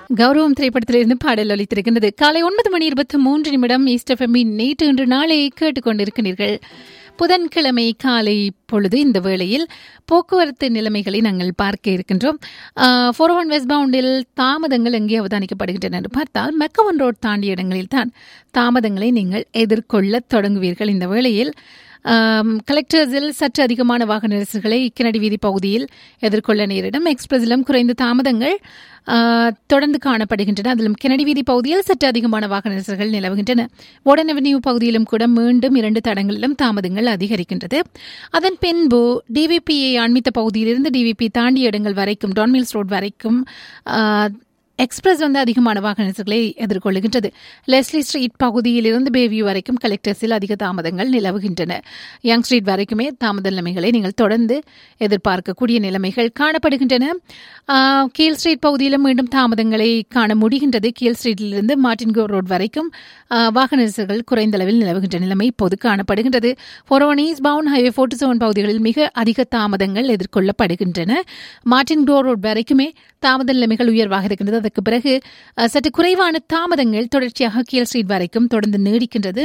கௌரவம் திரைப்படத்திலிருந்து பாடல் ஒலித்திருக்கின்றது காலை ஒன்பது மணி இருபத்தி மூன்று நிமிடம் ஈஸ்டஃபெமின் நேற்று இன்று நாளை கேட்டுக்கொண்டிருக்கிறீர்கள் புதன்கிழமை காலை பொழுது இந்த வேளையில் போக்குவரத்து நிலைமைகளை நாங்கள் பார்க்க இருக்கின்றோம் ஃபோர் ஒன் வெஸ்ட் பவுண்டில் தாமதங்கள் எங்கே அவதானிக்கப்படுகின்றன என்று பார்த்தால் மெக்கவன் ரோட் தாண்டிய இடங்களில் தான் தாமதங்களை நீங்கள் எதிர்கொள்ள தொடங்குவீர்கள் இந்த வேளையில் கலெக்டர்ஸில் சற்று அதிகமான வாகன நெரிசல்களை கிணடி வீதி பகுதியில் எதிர்கொள்ள நேரிடும் எக்ஸ்பிரஸிலும் குறைந்த தாமதங்கள் தொடர்ந்து காணப்படுகின்றன அதிலும் கிணடி வீதி பகுதியில் சற்று அதிகமான வாகன நெரிசல்கள் நிலவுகின்றன ஓடன் அவென்யூ பகுதியிலும் கூட மீண்டும் இரண்டு தடங்களிலும் தாமதங்கள் அதிகரிக்கின்றது அதன் பின்பு டிவிபியை அண்மித்த பகுதியிலிருந்து டிவிபி தாண்டிய இடங்கள் வரைக்கும் டான்மில்ஸ் ரோட் வரைக்கும் எக்ஸ்பிரஸ் வந்து அதிகமான வாகன நெரிசல்களை எதிர்கொள்ளுகின்றது லெஸ்லி ஸ்ட்ரீட் பகுதியிலிருந்து பேவியூ வரைக்கும் கலெக்டர்ஸில் அதிக தாமதங்கள் நிலவுகின்றன யங் ஸ்ட்ரீட் வரைக்குமே தாமத நிலைமைகளை நீங்கள் தொடர்ந்து எதிர்பார்க்கக்கூடிய நிலைமைகள் காணப்படுகின்றன கீழ் ஸ்ட்ரீட் பகுதியிலும் மீண்டும் தாமதங்களை காண முடிகின்றது கீழ் ஸ்ட்ரீட்டிலிருந்து மார்டின்கோ ரோட் வரைக்கும் வாகன நெரிசல்கள் குறைந்த அளவில் நிலவுகின்ற நிலைமை இப்போது காணப்படுகின்றது four oh one eastbound highway forty seven பகுதிகளில் மிக அதிக தாமதங்கள் எதிர்கொள்ளப்படுகின்றன மார்டின்கோ ரோட் வரைக்குமே தாமத நிலைமைகள் உயர்வாக இருக்கின்றது அதற்கு பிறகு சற்று குறைவான தாமதங்கள் தொடர்ச்சியாக கீழ் ஸ்ட்ரீட் வரைக்கும் தொடர்ந்து நீடிக்கின்றது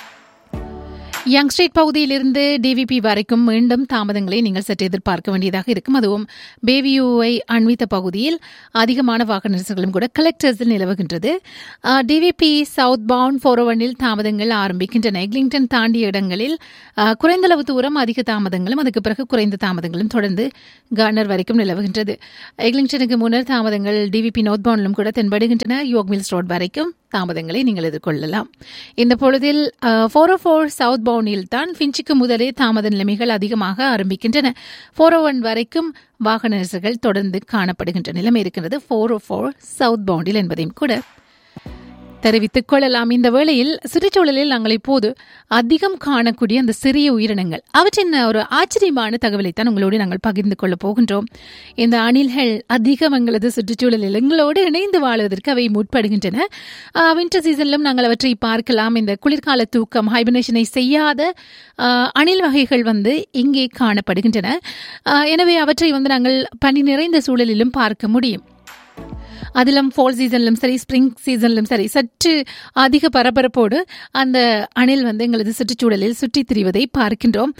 யங் ஸ்ட்ரீட் பகுதியிலிருந்து டிவிபி வரைக்கும் மீண்டும் தாமதங்களை நீங்கள் சற்று எதிர்பார்க்க வேண்டியதாக இருக்கும் அதுவும் பேவியூவை அண்மித்த பகுதியில் அதிகமான வாகன நெரிசல்களும் கூட கலெக்டர்ஸில் நிலவுகின்றது டிவிபி சவுத் பவுண்ட் ஃபோர் ஒனில் தாமதங்கள் ஆரம்பிக்கின்றன எக்லிங்டன் தாண்டிய இடங்களில் குறைந்தளவு தூரம் அதிக தாமதங்களும் அதுக்கு பிறகு குறைந்த தாமதங்களும் தொடர்ந்து கார்னர் வரைக்கும் நிலவுகின்றது எக்லிங்டனுக்கு முன்னர் தாமதங்கள் டிவிபி நோர்த் பவுண்டிலும் கூட தென்படுகின்றன யோக் மில்ஸ் ரோட் வரைக்கும் தாமதங்களை நீங்கள் எதிர்கொள்ளலாம் இந்த பொழுதில் ஃபோர் ஓ ஃபோர் சவுத் பவுண்டில் தான் ஃபின்ச்சுக்கு முதலே தாமத நிலைமைகள் அதிகமாக ஆரம்பிக்கின்றன ஃபோர் ஓ ஒன் வரைக்கும் வாகன நெரிசல்கள் தொடர்ந்து காணப்படுகின்ற நிலைமை இருக்கின்றது ஃபோர் ஓ ஃபோர் சவுத் பவுண்டில் என்பதையும் கூட தெரிவித்துக் கொள்ளலாம் இந்த வேளையில் சுற்றுச்சூழலில் நாங்கள் இப்போது அதிகம் காணக்கூடிய அந்த சிறிய உயிரினங்கள் அவற்றின் ஒரு ஆச்சரியமான தகவலைத்தான் உங்களோடு நாங்கள் பகிர்ந்து கொள்ளப் போகின்றோம் இந்த அணில்கள் அதிகம் எங்களது சுற்றுச்சூழலில் எங்களோடு இணைந்து வாழ்வதற்கு அவை முற்படுகின்றன வின்டர் சீசனிலும் நாங்கள் அவற்றை பார்க்கலாம் இந்த குளிர்கால தூக்கம் ஹைபனேஷனை செய்யாத அணில் வகைகள் வந்து இங்கே காணப்படுகின்றன எனவே அவற்றை வந்து நாங்கள் பனி நிறைந்த சூழலிலும் பார்க்க முடியும் அதிலும் ஃபால் சீசன்லும் சரி ஸ்ப்ரிங் சீசன்லும் சரி சற்று அதிக பரபரப்போடு அந்த அணில் வந்து எங்களது சுற்றுச்சூழலில் சுற்றித் திரிவதை பார்க்கின்றோம்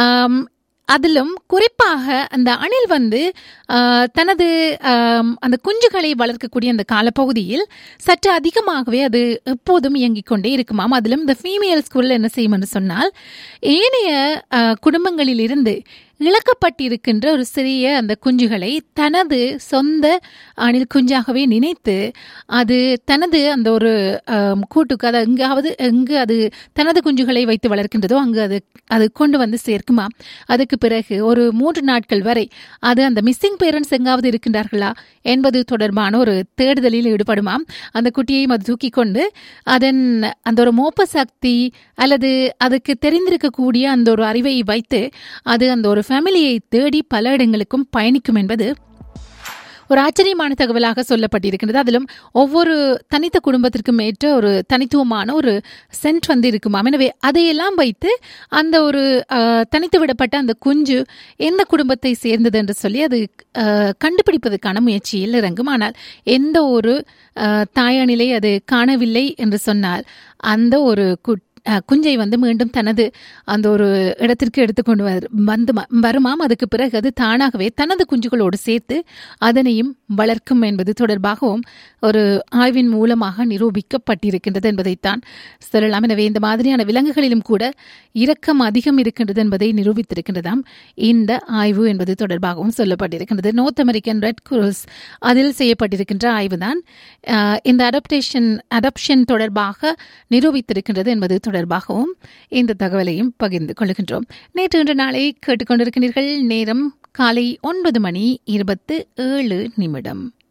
அதிலும் குறிப்பாக அந்த அணில் வந்து தனது அந்த குஞ்சுகளை வளர்க்கக்கூடிய அந்த காலப்பகுதியில் சற்று அதிகமாகவே அது எப்போதும் இயங்கிக் கொண்டே இருக்குமாம் அதிலும் இந்த ஃபீமேல் ஸ்கூலில் என்ன செய்யும் என்று சொன்னால் ஏனைய குடும்பங்களில் இருந்து இழக்கப்பட்டிருக்கின்ற ஒரு சிறிய அந்த குஞ்சுகளை தனது சொந்த அணில் குஞ்சாகவே நினைத்து அது தனது அந்த ஒரு கூட்டுக்கு அதை எங்காவது எங்கு அது தனது குஞ்சுகளை வைத்து வளர்க்கின்றதோ அங்கு அது அது கொண்டு வந்து சேர்க்குமா அதுக்கு பிறகு ஒரு மூன்று நாட்கள் வரை அது அந்த மிஸ்ஸிங் பேரண்ட்ஸ் எங்காவது இருக்கின்றார்களா என்பது தொடர்பான ஒரு தேடுதலில் ஈடுபடுமாம் அந்த குட்டியையும் அது தூக்கி கொண்டு அதன் அந்த ஒரு மோப்ப சக்தி அல்லது அதுக்கு தெரிந்திருக்கக்கூடிய அந்த ஒரு அறிவை வைத்து அது அந்த ஒரு ஃபேமிலியை தேடி பல இடங்களுக்கும் பயணிக்கும் என்பது ஒரு ஆச்சரியமான தகவலாக சொல்லப்பட்டிருக்கின்றது அதிலும் ஒவ்வொரு தனித்த குடும்பத்திற்கும் ஏற்ற ஒரு தனித்துவமான ஒரு சென்ட் வந்து இருக்குமாம் எனவே அதையெல்லாம் வைத்து அந்த ஒரு தனித்து விடப்பட்ட அந்த குஞ்சு எந்த குடும்பத்தை சேர்ந்தது என்று சொல்லி அது கண்டுபிடிப்பதற்கான முயற்சியில் இறங்கும் ஆனால் எந்த ஒரு தாயானிலை அது காணவில்லை என்று சொன்னால் அந்த ஒரு குட் குஞ்சை வந்து மீண்டும் தனது அந்த ஒரு இடத்திற்கு எடுத்துக்கொண்டு வந்து வருமாம் அதுக்கு பிறகு அது தானாகவே தனது குஞ்சுகளோடு சேர்த்து அதனையும் வளர்க்கும் என்பது தொடர்பாகவும் ஒரு ஆய்வின் மூலமாக நிரூபிக்கப்பட்டிருக்கின்றது என்பதைத்தான் சொல்லலாம் எனவே இந்த மாதிரியான விலங்குகளிலும் கூட இரக்கம் அதிகம் இருக்கின்றது என்பதை நிரூபித்திருக்கின்றதாம் இந்த ஆய்வு என்பது தொடர்பாகவும் சொல்லப்பட்டிருக்கின்றது நோர்த் அமெரிக்கன் ரெட் குரூஸ் அதில் செய்யப்பட்டிருக்கின்ற ஆய்வு தான் இந்த அடாப்டேஷன் அடாப்ஷன் தொடர்பாக நிரூபித்திருக்கின்றது என்பது தொடர்பாகவும் இந்த தகவலையும் பகிர்ந்து கொள்கின்றோம் நேற்று இன்று நாளை கேட்டுக்கொண்டிருக்கிறீர்கள் நேரம் காலை ஒன்பது மணி இருபத்து ஏழு நிமிடம்